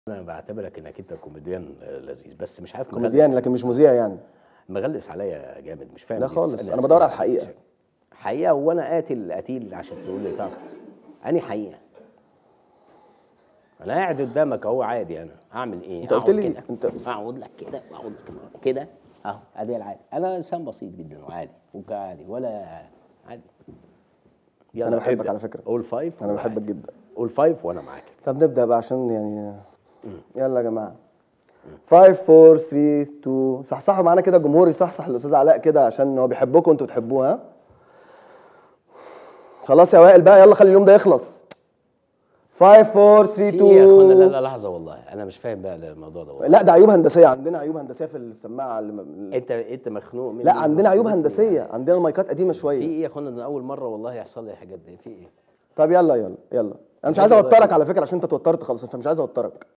انا بعتبرك انك انت كوميديان آه، لذيذ بس مش عارف كوميديان مغلس- لكن مش مذيع يعني مغلس عليا جامد مش فاهم لا ليه خالص، بتسألني أنا أسئلة بدور على عن الحقيقة. الشكل. حقيقه وانا قاتل قتيل عشان تقول لي طب اني حقيقه انا قاعد قدامك اهو عادي انا اعمل ايه أنت قلت أقعد لي- كده أنت- اقعد لك كده واقعد لك كده اهو ادي العادي انا انسان بسيط جدا وعادي وعادي ولا عادي يلا أنا بحبك ابدأ. على فكرة. قول فايف انا بحبك وعادي. جدا قول فايف وانا معاك طب نبدا بقى عشان يعني يلا يا جماعه 5 4 3 2 صحصحوا معانا كده الجمهور يصحصح الاستاذ علاء كده عشان هو بيحبكم وانتوا بتحبوه ها خلاص يا وائل بقى يلا خلي اليوم ده يخلص 5 4 3 في إيه يا اخوانا لا 2 لا لحظه والله انا مش فاهم بقى الموضوع ده والله. لا ده عيوب هندسيه عندنا عيوب هندسيه في السماعه اللي م- انت انت مخنوق مني لا عندنا عيوب ومخنوق هندسيه عندنا المايكات قديمه في شويه ايه يا اخوانا ده اول مره والله يحصل لي الحاجات دي في ايه طب يلا يلا يلا انا مش عايز يلا اوترك بقى. على فكره عشان انت توترت خالص فمش عايز اوترك